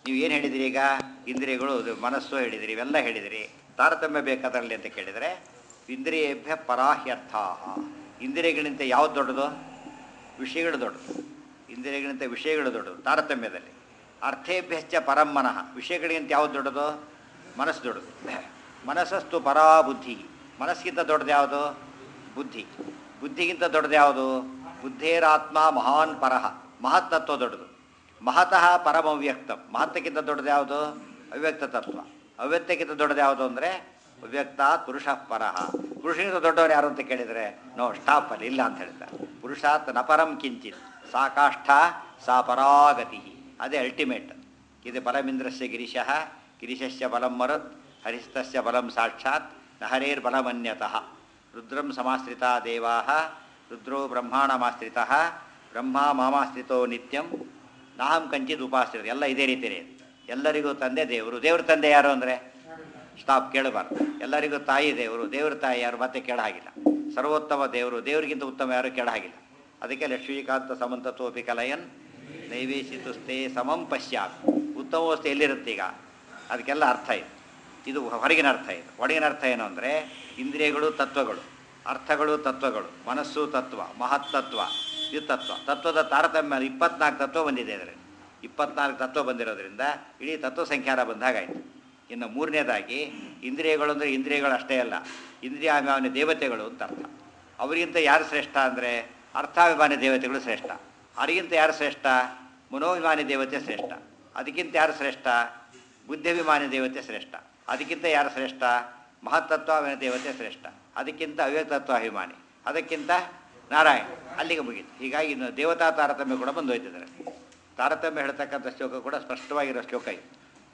ನೀವು ಏನು ಹೇಳಿದಿರಿ ಈಗ ಇಂದ್ರಿಯಗಳು ಇದು ಮನಸ್ಸು ಹೇಳಿದಿರಿ ಇವೆಲ್ಲ ಹೇಳಿದಿರಿ ತಾರತಮ್ಯ ಬೇಕಾದ್ರಲ್ಲಿ ಅಂತ ಕೇಳಿದರೆ ಇಂದ್ರಿಯೇಭ್ಯ ಪರಾಹ್ಯರ್ಥ ಇಂದ್ರಿಯಗಳಿಂದ ಯಾವ್ದು ದೊಡ್ಡದು ವಿಷಯಗಳು ದೊಡ್ಡದು ಇಂದ್ರಿಯಗಳಿಂದ ವಿಷಯಗಳು ದೊಡ್ಡದು ತಾರತಮ್ಯದಲ್ಲಿ ಅರ್ಥೇಭ್ಯಶ್ಚ ಪರಮ್ಮನಃ ವಿಷಯಗಳಿಗಿಂತ ಯಾವ್ದು ದೊಡ್ಡದು ಮನಸ್ಸು ದೊಡ್ಡದು ಮನಸ್ಸಸ್ತು ಪರಾ ಬುದ್ಧಿ ಮನಸ್ಸಿಗಿಂತ ದೊಡ್ಡದು ಯಾವುದು ಬುದ್ಧಿ ಬುದ್ಧಿಗಿಂತ ದೊಡ್ಡದು ಯಾವುದು ಬುದ್ಧೇರಾತ್ಮ ಮಹಾನ್ ಪರಹ ಮಹತ್ತತ್ವ ದೊಡ್ಡದು ಮಹತಃ ಪರಮವ್ಯಕ್ತಂ ಮಹತ್ತಕ್ಕಿಂತ ದೊಡ್ಡದು ಯಾವುದು ಅವ್ಯಕ್ತ ತತ್ವ ಅವ್ಯಕ್ತಕ್ಕಿಂತ ದೊಡ್ಡದು ಯಾವುದು ಅಂದರೆ ಅವ್ಯಕ್ತ ಪುರುಷ ಪರಹ ಪುರುಷನಿಂದ ದೊಡ್ಡವರು ಯಾರು ಅಂತ ಕೇಳಿದರೆ ನೋ ಸ್ಟಾಪ್ ಅಲ್ಲಿ ಇಲ್ಲ ಅಂತ ಹೇಳ್ತಾರೆ ಪುರುಷಾತ್ ನಪರಂ ಕಿಂಚಿತ್ ಸಾ ಕಾಷ್ಠ ಸಾ ಪರಾಗತಿ ಅದೇ ಅಲ್ಟಿಮೇಟ್ ಇದು ಬಲಮಿಂದ್ರಸ್ಯ ಗಿರಿಶಃ ಗಿರಿಶಸ್ಯ ಬಲಂ ಮರುತ್ ಹರಿಸ್ತಸ್ಯ ಬಲಂ ಸಾಕ್ಷಾತ್ ನಹರೇರ್ ಬಲಮನ್ಯತಃ ರುದ್ರಂ ಸಮಾಶ್ರಿತಾ ದೇವಾ ರುದ್ರೋ ಬ್ರಹ್ಮಾಣಮಾಶ್ರಿತಃ ಬ್ರಹ್ಮ ಮಾಮಾಶ್ರಿತೋ ನಿತ್ಯಂ ನಾಹಂ ಕಂಚಿತ್ ಉಪಾಶ್ರಿತ ಎಲ್ಲ ಇದೇ ರೀತಿಯೇ ಎಲ್ಲರಿಗೂ ತಂದೆ ದೇವರು ದೇವ್ರ ತಂದೆ ಯಾರು ಅಂದರೆ ಸ್ಟಾಪ್ ಕೇಳಬಾರ್ದು ಎಲ್ಲರಿಗೂ ತಾಯಿ ದೇವರು ದೇವ್ರ ತಾಯಿ ಯಾರು ಮತ್ತೆ ಕೇಳ ಹಾಗಿಲ್ಲ ಸರ್ವೋತ್ತಮ ದೇವರು ದೇವರಿಗಿಂತ ಉತ್ತಮ ಯಾರು ಕೇಳ ಹಾಗಿಲ್ಲ ಅದಕ್ಕೆ ಲಕ್ಷ್ಮೀಕಾಂತ ಸಮಂತತೋಪಿ ಕಲಯನ್ ನೈವೇಶಿತುಸ್ತೆ ಸಮಂ ಪಶ್ಚಾತ್ ಉತ್ತಮವಸ್ತು ಎಲ್ಲಿರುತ್ತೆ ಈಗ ಅದಕ್ಕೆಲ್ಲ ಅರ್ಥ ಇದೆ ಇದು ಹೊರಗಿನ ಅರ್ಥ ಇದು ಒಳಗಿನ ಅರ್ಥ ಏನು ಅಂದರೆ ಇಂದ್ರಿಯಗಳು ತತ್ವಗಳು ಅರ್ಥಗಳು ತತ್ವಗಳು ಮನಸ್ಸು ತತ್ವ ಮಹತ್ತತ್ವ ಇದು ತತ್ವ ತತ್ವದ ತಾರತಮ್ಯ ಇಪ್ಪತ್ನಾಲ್ಕು ತತ್ವ ಬಂದಿದೆ ಇದರಲ್ಲಿ ಇಪ್ಪತ್ನಾಲ್ಕು ತತ್ವ ಬಂದಿರೋದ್ರಿಂದ ಇಡೀ ತತ್ವ ಸಂಖ್ಯಾನ ಬಂದಾಗಾಯಿತು ಇನ್ನು ಮೂರನೇದಾಗಿ ಇಂದ್ರಿಯಗಳು ಅಂದರೆ ಇಂದ್ರಿಯಗಳು ಅಷ್ಟೇ ಅಲ್ಲ ಇಂದ್ರಿಯಾಭಿಮಾನಿ ದೇವತೆಗಳು ಅಂತ ಅರ್ಥ ಅವರಿಗಿಂತ ಯಾರು ಶ್ರೇಷ್ಠ ಅಂದರೆ ಅರ್ಥಾಭಿಮಾನಿ ದೇವತೆಗಳು ಶ್ರೇಷ್ಠ ಅವರಿಗಿಂತ ಯಾರು ಶ್ರೇಷ್ಠ ಮನೋಭಿಮಾನಿ ದೇವತೆ ಶ್ರೇಷ್ಠ ಅದಕ್ಕಿಂತ ಯಾರು ಶ್ರೇಷ್ಠ ಬುದ್ಧಿಭಿಮಾನಿ ದೇವತೆ ಶ್ರೇಷ್ಠ ಅದಕ್ಕಿಂತ ಯಾರು ಶ್ರೇಷ್ಠ ಮಹತ್ತತ್ವಾಭಿಮಾನಿ ದೇವತೆ ಶ್ರೇಷ್ಠ ಅದಕ್ಕಿಂತ ಅವ್ಯಕ್ತತ್ವಾಭಿಮಾನಿ ಅದಕ್ಕಿಂತ ನಾರಾಯಣ ಅಲ್ಲಿಗೆ ಮುಗೀತು ಹೀಗಾಗಿ ಇನ್ನು ದೇವತಾ ತಾರತಮ್ಯ ಕೂಡ ಬಂದೋಯ್ತಿದ್ದಾರೆ ತಾರತಮ್ಯ ಹೇಳ್ತಕ್ಕಂಥ ಶ್ಲೋಕ ಕೂಡ ಸ್ಪಷ್ಟವಾಗಿರೋ ಶ್ಲೋಕ ಇದು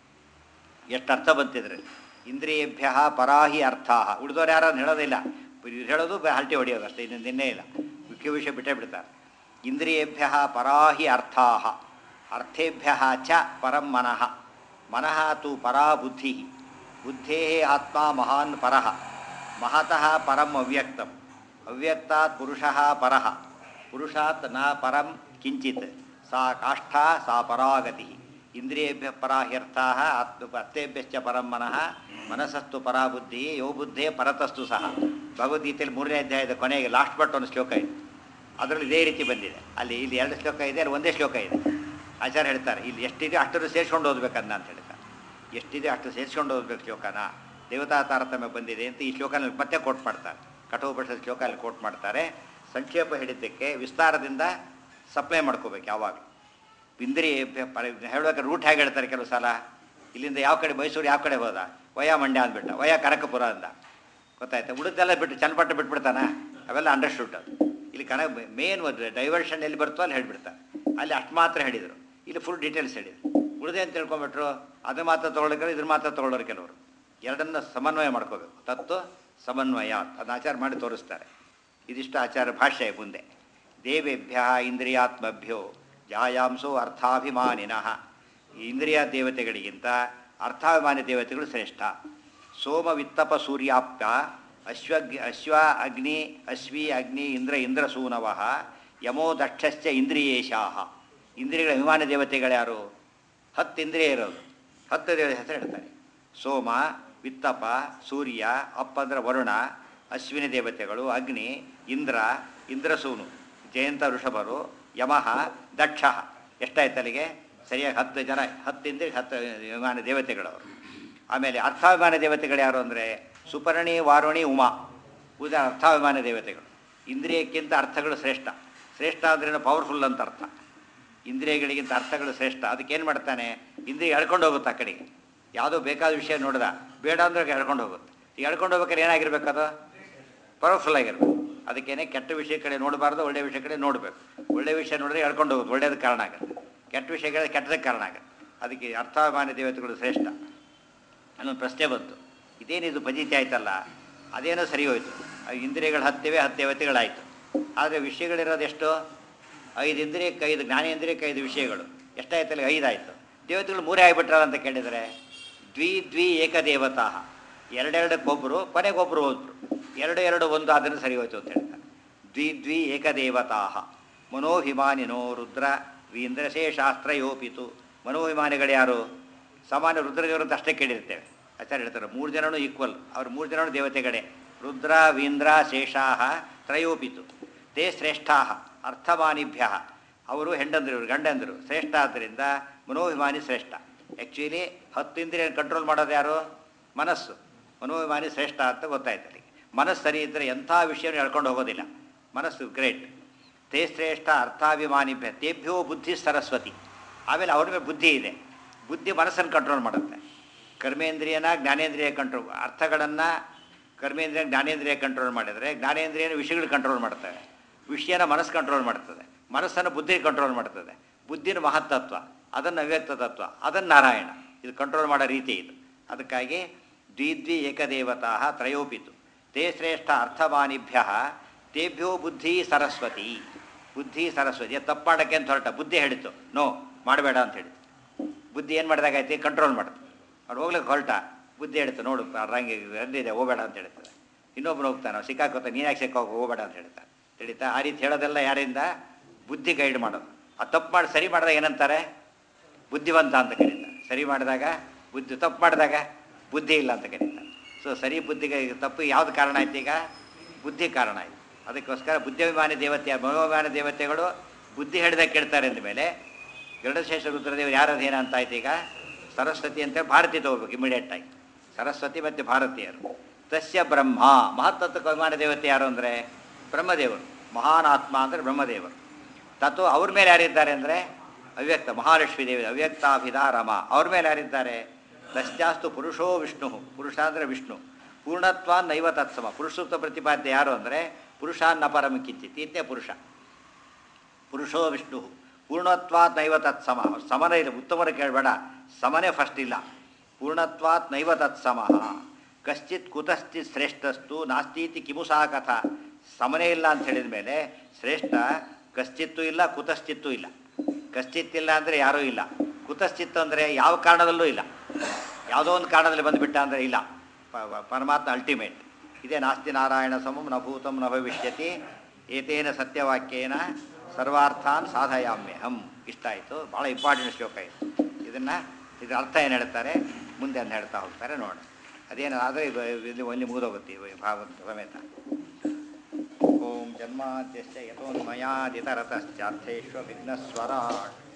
ಎಷ್ಟು ಅರ್ಥ ಬಂತಿದ್ರೆ ಇಂದ್ರಿಯೇಭ್ಯ ಪರಾಹಿ ಅರ್ಥ ಉಳಿದವ್ರು ಯಾರು ಅದನ್ನ ಹೇಳೋದಿಲ್ಲ ಇವ್ರು ಹೇಳೋದು ಬ- ಹಲ್ಟಿ ಹೊಡೆಯೋದು ಅಷ್ಟೇ ಇನ್ನು ನಿನ್ನೆ ಇಲ್ಲ ಮುಖ್ಯ ವಿಷಯ ಬಿಟ್ಟೇ ಬಿಡ್ತಾರೆ ಇಂದ್ರಿಯೇಭ್ಯ ಪರಾಹಿ ಅರ್ಥಾ ಅರ್ಥೇಭ್ಯ ಚ ಪರಂ ಮನಃ ಮನಃ ತು ಪರಾ ಬುದ್ಧಿ ಬುದ್ಧೇ ಆತ್ಮ ಮಹಾನ್ ಪರಃ ಮಹತಃ ಪರಂ ಅವ್ಯಕ್ತಂ ಅವ್ಯಕ್ತಾತ್ ಪುರುಷಃ ಪರಃ ಪುರುಷಾತ್ ನ ಪರಂ ಕಿಂಚಿತ್ ಸಾ ಕಾಷ್ಠಾ ಸಾ ಪರಾಗತಿ ಇಂದ್ರಿಯೇಭ್ಯ ಪರಾಹ್ಯರ್ಥಾ ಆತ್ಮ ಅರ್ಥೇಭ್ಯಶ್ಚ ಪರಂ ಮನಃ ಮನಸ್ಸಸ್ತು ಪರಾ ಬುದ್ಧಿ ಯೋ ಬುದ್ಧೇ ಪರತಸ್ತು ಸಹ ಭಗವದ್ಗೀತೆಯಲ್ಲಿ ಮೂರನೇ ಅಧ್ಯಾಯದ ಕೊನೆಗೆ ಲಾಸ್ಟ್ ಬಟ್ ಒಂದು ಶ್ಲೋಕ ಇದೆ ಅದರಲ್ಲಿ ಇದೇ ರೀತಿ ಬಂದಿದೆ ಅಲ್ಲಿ ಇಲ್ಲಿ ಎರಡು ಶ್ಲೋಕ ಇದೆ ಅಲ್ಲಿ ಒಂದೇ ಶ್ಲೋಕ ಇದೆ ಆಚಾರ್ಯ ಹೇಳ್ತಾರೆ ಇಲ್ಲಿ ಎಷ್ಟಿದೆ ಅಷ್ಟನ್ನು ಸೇರಿಸ್ಕೊಂಡು ಓದ್ಬೇಕನ್ನ ಅಂತ ಹೇಳ್ತಾರೆ ಎಷ್ಟಿದೆ ಅಷ್ಟು ಸೇರಿಸ್ಕೊಂಡು ಓದ್ಬೇಕು ಶ್ಲೋಕನ ದೇವತಾ ತಾರತಮ್ಯ ಬಂದಿದೆ ಅಂತ ಈ ಶ್ಲೋಕನಲ್ಲಿ ಮತ್ತೆ ಕೋಟ್ ಮಾಡ್ತಾರೆ ಕಠೋಪನಿಷತ್ ಶ್ಲೋಕ ಅಲ್ಲಿ ಕೋಟ್ ಮಾಡ್ತಾರೆ ಸಂಕ್ಷೇಪ ಹಿಡಿತಕ್ಕೆ ವಿಸ್ತಾರದಿಂದ ಸಪ್ಲೈ ಮಾಡ್ಕೋಬೇಕು ಯಾವಾಗಲೂ ಇಂದ್ರಿಯ ಪರ ಹೇಳ್ಬೇಕಾದ್ರೆ ರೂಟ್ ಹೇಗೆ ಹೇಳ್ತಾರೆ ಕೆಲವು ಸಲ ಇಲ್ಲಿಂದ ಯಾವ ಕಡೆ ಮೈಸೂರು ಯಾವ ಕಡೆ ಹೋದ ವಯ ಮಂಡ್ಯ ಅಂದ್ಬಿಟ್ಟ ವಯ ಕನಕಪುರ ಅಂದ ಗೊತ್ತಾಯ್ತಾ ಉಳಿದೆಲ್ಲ ಬಿಟ್ಟು ಚನ್ನಪಟ್ಟ ಬಿಟ್ಬಿಡ್ತಾನ ಅವೆಲ್ಲ ಅಂಡರ್ಸ್ಟುಡ್ ಅದು ಇಲ್ಲಿ ಕನ ಮೇನ್ ಡೈವರ್ಷನ್ ಎಲ್ಲಿ ಬರ್ತೋ ಅಲ್ಲಿ ಹೇಳ್ಬಿಡ್ತಾರೆ ಅಲ್ಲಿ ಅಷ್ಟು ಮಾತ್ರ ಹೇಳಿದರು ಇಲ್ಲಿ ಫುಲ್ ಡೀಟೇಲ್ಸ್ ಹೇಳಿದರು ಉಳಿದೆ ಅಂತ ತಿಳ್ಕೊಂಬಿಟ್ರು ಅದು ಮಾತ್ರ ತೊಗೊಳ್ಳೋಕೆ ಇದ್ರ ಮಾತ್ರ ತೊಗೊಳ್ಳೋರು ಕೆಲವರು ಎರಡನ್ನ ಸಮನ್ವಯ ಮಾಡ್ಕೋಬೇಕು ತತ್ವ ಸಮನ್ವಯ ಅದನ್ನ ಆಚಾರ ಮಾಡಿ ತೋರಿಸ್ತಾರೆ ಇದಿಷ್ಟು ಆಚಾರ ಭಾಷೆ ಮುಂದೆ ದೇವೇಭ್ಯ ಇಂದ್ರಿಯಾತ್ಮಭ್ಯೋ ಜಾಯಾಂಸೋ ಅರ್ಥಾಭಿಮಾನಿನಃ ಈ ಇಂದ್ರಿಯ ದೇವತೆಗಳಿಗಿಂತ ಅರ್ಥಾಭಿಮಾನಿ ದೇವತೆಗಳು ಶ್ರೇಷ್ಠ ಸೋಮ ವಿತ್ತಪ ಸೂರ್ಯಾಪ್ತ ಅಶ್ವ ಅಶ್ವ ಅಗ್ನಿ ಅಶ್ವಿ ಅಗ್ನಿ ಇಂದ್ರ ಇಂದ್ರಸೂನವಃ ಯಮೋ ದಕ್ಷಶ್ಚ ಇಂದ್ರಿಯೇಶಾಹ ಇಂದ್ರಿಯಗಳ ಅಭಿಮಾನಿ ದೇವತೆಗಳ್ಯಾರು ಹತ್ತು ಇಂದ್ರಿಯ ಇರೋದು ಹತ್ತು ದೇವತೆ ಹೆಸರು ಹೇಳ್ತಾರೆ ಸೋಮ ವಿತ್ತಪ ಸೂರ್ಯ ಅಪ್ಪ ಅಂದ್ರೆ ವರುಣ ಅಶ್ವಿನಿ ದೇವತೆಗಳು ಅಗ್ನಿ ಇಂದ್ರ ಇಂದ್ರಸೂನು ಜಯಂತ ಋಷಭರು ಯಮಃ ದಕ್ಷ ಎಷ್ಟಾಯ್ತು ಅಲ್ಲಿಗೆ ಸರಿಯಾಗಿ ಹತ್ತು ಜನ ಹತ್ತು ಇಂದ್ರಿಯ ಹತ್ತು ವಿಮಾನ ದೇವತೆಗಳವರು ಆಮೇಲೆ ಅರ್ಥಾಭಿಮಾನ ದೇವತೆಗಳು ಯಾರು ಅಂದರೆ ಸುಪರ್ಣಿ ವಾರುಣಿ ಉಮಾ ಉದಾ ಅರ್ಥಾಭಿಮಾನ ದೇವತೆಗಳು ಇಂದ್ರಿಯಕ್ಕಿಂತ ಅರ್ಥಗಳು ಶ್ರೇಷ್ಠ ಶ್ರೇಷ್ಠ ಅಂದ್ರೇನು ಪವರ್ಫುಲ್ ಅಂತ ಅರ್ಥ ಇಂದ್ರಿಯಗಳಿಗಿಂತ ಅರ್ಥಗಳು ಶ್ರೇಷ್ಠ ಅದಕ್ಕೇನು ಮಾಡ್ತಾನೆ ಇಂದ್ರಿಯ ಎಳ್ಕೊಂಡು ಹೋಗುತ್ತೆ ಆ ಕಡೆಗೆ ಯಾವುದೋ ಬೇಕಾದ ವಿಷಯ ನೋಡ್ದ ಬೇಡ ಅಂದ್ರೆ ಎಳ್ಕೊಂಡು ಹೋಗುತ್ತೆ ಈಗ ಎಳ್ಕೊಂಡು ಹೋಗ್ಬೇಕಾದ್ರೆ ಏನಾಗಿರ್ಬೇಕು ಅದು ಪವರ್ಫುಲ್ ಆಗಿರ್ಬೇಕು ಅದಕ್ಕೇನೆ ಕೆಟ್ಟ ವಿಷಯ ಕಡೆ ನೋಡಬಾರ್ದು ಒಳ್ಳೆಯ ವಿಷಯ ಕಡೆ ನೋಡಬೇಕು ಒಳ್ಳೆಯ ವಿಷಯ ನೋಡಿದ್ರೆ ಎಳ್ಕೊಂಡು ಹೋಗುತ್ತೆ ಒಳ್ಳೆಯದಕ್ಕೆ ಕಾರಣ ಆಗುತ್ತೆ ಕೆಟ್ಟ ವಿಷಯಗಳಿಗೆ ಕೆಟ್ಟದಕ್ಕೆ ಕಾರಣ ಆಗುತ್ತೆ ಅದಕ್ಕೆ ಅರ್ಥಾಭಿಮಾನಿ ದೇವತೆಗಳು ಶ್ರೇಷ್ಠ ಅನ್ನೊಂದು ಪ್ರಶ್ನೆ ಬಂತು ಇದೇನಿದು ಪಜಿತಿ ಆಯ್ತಲ್ಲ ಅದೇನೋ ಸರಿ ಹೋಯ್ತು ಆ ಇಂದ್ರಿಯಗಳು ಹತ್ತಿವೆ ಹತ್ತು ದೇವತೆಗಳಾಯಿತು ಆದರೆ ವಿಷಯಗಳಿರೋದು ಎಷ್ಟು ಐದು ಇಂದ್ರಿಯಕ್ಕೆ ಐದು ಜ್ಞಾನೇಂದ್ರಿಯಕ್ಕೆ ಐದು ವಿಷಯಗಳು ಎಷ್ಟಾಯ್ತಲ್ಲ ಐದಾಯಿತು ದೇವತೆಗಳು ಮೂರೇ ಆಗಿಬಿಟ್ರಲ್ಲ ಅಂತ ಕೇಳಿದರೆ ದ್ವಿ ದ್ವಿ ಏಕದೇವತಾ ಎರಡೆರಡಕ್ಕೊಬ್ಬರು ಕೊನೆಗೊಬ್ಬರು ಹೋದ್ರು ಎರಡು ಎರಡು ಒಂದು ಅದನ್ನು ಸರಿ ಹೋಯ್ತು ಅಂತ ಹೇಳ್ತಾರೆ ದ್ವಿ ದ್ವಿ ಏಕದೇವತಾ ಮನೋಭಿಮಾನಿನೋ ರುದ್ರ ವೀಂದ್ರಶೇಷಾಸ್ತ್ರ ಯೋಪಿತು ಮನೋಭಿಮಾನಿಗಳು ಯಾರು ಸಾಮಾನ್ಯ ರುದ್ರದೇವರು ಅಂತ ಅಷ್ಟೇ ಕೇಳಿರ್ತೇವೆ ಆಚಾರ್ಯ ಹೇಳ್ತಾರೆ ಮೂರು ಜನನೂ ಈಕ್ವಲ್ ಅವ್ರು ಮೂರು ಜನನೂ ದೇವತೆಗಳೇ ರುದ್ರ ವೀಂದ್ರ ಶೇಷಾಹ ತ್ರಯೋಪಿತು ತೇ ಶ್ರೇಷ್ಠಾ ಅರ್ಥಮಾನಿಭ್ಯ ಅವರು ಹೆಂಡಂದ್ರು ಇವರು ಗಂಡಂದರು ಶ್ರೇಷ್ಠ ಆದ್ದರಿಂದ ಮನೋಭಿಮಾನಿ ಶ್ರೇಷ್ಠ ಆ್ಯಕ್ಚುಲಿ ಹತ್ತು ಇಂದ್ರಿಯ ಕಂಟ್ರೋಲ್ ಮಾಡೋದು ಯಾರು ಮನಸ್ಸು ಮನೋಭಿಮಾನಿ ಶ್ರೇಷ್ಠ ಅಂತ ಗೊತ್ತಾಯ್ತು ಅಲ್ಲಿ ಮನಸ್ಸು ಸರಿ ಇದ್ದರೆ ಎಂಥ ವಿಷಯವನ್ನು ಹೇಳ್ಕೊಂಡು ಹೋಗೋದಿಲ್ಲ ಮನಸ್ಸು ಗ್ರೇಟ್ ತೇ ಶ್ರೇಷ್ಠ ಅರ್ಥಾಭಿಮಾನಿಭ್ಯ ತೇಭ್ಯೋ ಬುದ್ಧಿ ಸರಸ್ವತಿ ಆಮೇಲೆ ಅವ್ರ ಮೇಲೆ ಬುದ್ಧಿ ಇದೆ ಬುದ್ಧಿ ಮನಸ್ಸನ್ನು ಕಂಟ್ರೋಲ್ ಮಾಡುತ್ತೆ ಕರ್ಮೇಂದ್ರಿಯನ ಜ್ಞಾನೇಂದ್ರಿಯ ಕಂಟ್ರೋಲ್ ಅರ್ಥಗಳನ್ನು ಕರ್ಮೇಂದ್ರಿಯ ಜ್ಞಾನೇಂದ್ರಿಯ ಕಂಟ್ರೋಲ್ ಮಾಡಿದರೆ ಜ್ಞಾನೇಂದ್ರಿಯನ ವಿಷಯಗಳು ಕಂಟ್ರೋಲ್ ಮಾಡ್ತವೆ ವಿಷಯನ ಮನಸ್ಸು ಕಂಟ್ರೋಲ್ ಮಾಡ್ತದೆ ಮನಸ್ಸನ್ನು ಬುದ್ಧಿ ಕಂಟ್ರೋಲ್ ಮಾಡ್ತದೆ ಬುದ್ಧಿನ ಮಹತ್ತತ್ವ ಅದನ್ನು ಅವ್ಯಕ್ತ ತತ್ವ ಅದನ್ನು ನಾರಾಯಣ ಇದು ಕಂಟ್ರೋಲ್ ಮಾಡೋ ರೀತಿ ಇದು ಅದಕ್ಕಾಗಿ ದ್ವಿದ್ವಿ ಏಕದೇವತಾ ತ್ರಯೋಪಿತು ತೇ ಶ್ರೇಷ್ಠ ಅರ್ಥವಾನಿಭ್ಯ ತೇಭ್ಯೋ ಬುದ್ಧಿ ಸರಸ್ವತಿ ಬುದ್ಧಿ ಸರಸ್ವತಿ ಅದು ತಪ್ಪು ಮಾಡೋಕ್ಕೆ ಅಂತ ಹೊರಟ ಬುದ್ಧಿ ಹೇಳಿತು ನೋ ಮಾಡಬೇಡ ಅಂತ ಹೇಳಿತು ಬುದ್ಧಿ ಏನು ಮಾಡಿದಾಗೈತಿ ಕಂಟ್ರೋಲ್ ಮಾಡುತ್ತೆ ಅವ್ನು ಹೋಗ್ಲಿಕ್ಕೆ ಹೊರಟ ಬುದ್ಧಿ ಹೇಳ್ತು ನೋಡು ರಂಗಿ ಎಲ್ಲಿದೆ ಹೋಗಬೇಡ ಅಂತ ಹೇಳ್ತದೆ ಇನ್ನೊಬ್ಬನು ಹೋಗ್ತಾನೆ ಅವ್ನು ಸಿಕ್ಕಾಕೋತ ನೀನು ಯಾಕೆ ಸಿಕ್ಕೋಗಿ ಹೋಗಬೇಡ ಅಂತ ಹೇಳ್ತಾನೆ ತಿಳಿತಾ ಆ ರೀತಿ ಹೇಳೋದೆಲ್ಲ ಯಾರಿಂದ ಬುದ್ಧಿ ಗೈಡ್ ಮಾಡೋದು ಆ ತಪ್ಪು ಮಾಡಿ ಸರಿ ಮಾಡಿದಾಗ ಏನಂತಾರೆ ಬುದ್ಧಿವಂತ ಅಂತ ಕರೀತಾರೆ ಸರಿ ಮಾಡಿದಾಗ ಬುದ್ಧಿ ತಪ್ಪು ಮಾಡಿದಾಗ ಬುದ್ಧಿ ಇಲ್ಲ ಅಂತ ಕರೀತಾರೆ ಸೊ ಸರಿ ಬುದ್ಧಿಗೆ ತಪ್ಪು ಯಾವ್ದು ಕಾರಣ ಆಯ್ತು ಈಗ ಬುದ್ಧಿ ಕಾರಣ ಆಯ್ತು ಅದಕ್ಕೋಸ್ಕರ ಬುದ್ಧಿಭಿಮಾನಿ ದೇವತೆ ಮನೋಭಿಮಾನಿ ದೇವತೆಗಳು ಬುದ್ಧಿ ಹೇಳಿದಾಗ ಕೇಳ್ತಾರೆ ಅಂದಮೇಲೆ ಗರುಡಶೇಷ ರುದ್ರದೇವರು ಯಾರ ಅಧೀನ ಅಂತ ಆಯ್ತು ಈಗ ಸರಸ್ವತಿ ಅಂತ ಭಾರತಿ ತಗೋಬೇಕು ಇಮಿಡಿಯೇಟ್ ಆಗಿ ಸರಸ್ವತಿ ಮತ್ತು ಭಾರತೀಯರು ತಸ್ಯ ಬ್ರಹ್ಮ ಮಹತ್ತತ್ವಕ್ಕೆ ಅಭಿಮಾನ ದೇವತೆ ಯಾರು ಅಂದರೆ ಬ್ರಹ್ಮದೇವರು ಮಹಾನ್ ಆತ್ಮ ಅಂದರೆ ಬ್ರಹ್ಮದೇವರು ತತ್ವ ಅವ್ರ ಮೇಲೆ ಯಾರಿದ್ದಾರೆ ಅಂದರೆ ಅವ್ಯಕ್ತ ಮಹಾಲಕ್ಷ್ಮೀ ದೇವಿ ಅವ್ಯಕ್ತಾಭಿಧ ರಮ ಅವ್ರ ಮೇಲೆ ಯಾರಿದ್ದಾರೆ ತಸ್ಯಾಸ್ತು ಪುರುಷೋ ವಿಷ್ಣು ಪುರುಷ ಅಂದರೆ ವಿಷ್ಣು ಪೂರ್ಣತ್ವ ನೈವ ತತ್ಸಮ ಪುರುಷತ್ವ ಪ್ರತಿಪಾದ್ಯ ಯಾರು ಅಂದರೆ ಪುರುಷಾನ್ನ ಪರಮ ಕಿಂಚಿತ್ ಇದ್ದೇ ಪುರುಷ ಪುರುಷೋ ವಿಷ್ಣು ಪೂರ್ಣತ್ವಾತ್ ನೈವ ತತ್ಸಮ ಸಮನ ಇಲ್ಲ ಉತ್ತಮರು ಕೇಳಬೇಡ ಸಮನೇ ಫಸ್ಟ್ ಇಲ್ಲ ಪೂರ್ಣತ್ವಾತ್ ನೈವ ತತ್ಸಮ ಕಶ್ಚಿತ್ ಕುತಶ್ಚಿತ್ ಶ್ರೇಷ್ಠಸ್ತು ನಾಸ್ತೀತಿ ಕಿಮುಸಾ ಕಥ ಸಮನೇ ಇಲ್ಲ ಅಂತ ಹೇಳಿದ ಮೇಲೆ ಶ್ರೇಷ್ಠ ಕಶ್ಚಿತ್ತು ಇಲ್ಲ ಕುತಶ್ಚಿತ್ತು ಇಲ್ಲ ಕಶ್ಚಿತ್ತಿಲ್ಲ ಅಂದರೆ ಯಾರೂ ಇಲ್ಲ ಕುತಶ್ಚಿತ್ತು ಅಂದರೆ ಯಾವ ಕಾರಣದಲ್ಲೂ ಇಲ್ಲ ಯಾವುದೋ ಒಂದು ಕಾರಣದಲ್ಲಿ ಬಂದುಬಿಟ್ಟ ಅಂದರೆ ಇಲ್ಲ ಪ- ಪ- ಪರಮಾತ್ಮ ಅಲ್ಟಿಮೇಟ್ ಇದೇ ನಾಸ್ತಿ ನಾರಾಯಣ ಸಮಂ ನ ಭೂತಂ ನ ಭವಿಷ್ಯತಿ ಏತೇನ ಸತ್ಯವಾಕ್ಯೇನ ಸರ್ವಾರ್ಥಾನ್ ಸಾಧಯಾಮ್ಯಹಂ ಇಷ್ಟ ಆಯಿತು ಭಾಳ ಇಂಪಾರ್ಟೆಂಟ್ ಶ್ಲೋಕ ಇದು ಇದನ್ನು ಇದ್ರ ಅರ್ಥ ಏನು ಹೇಳ್ತಾರೆ ಮುಂದೆ ಅಂತ ಹೇಳ್ತಾ ಹೋಗ್ತಾರೆ ನೋಡೋಣ ಅದೇನು ಆದರೆ ಇಲ್ಲಿ ಒಲ್ಲಿ ಮುಗಿದೋಗುತ್ತೆ ಈ ಭಾವ ಸಮೇತ ಓಂ ಜನ್ಮಾದ್ಯಶ್ಚ ಯಥೋನ್ಮಯಾದಿತರತಶ್ಚಾರ್ಥೇಶ್ವ ವಿಘ್ನಸ್ವರಾಟ್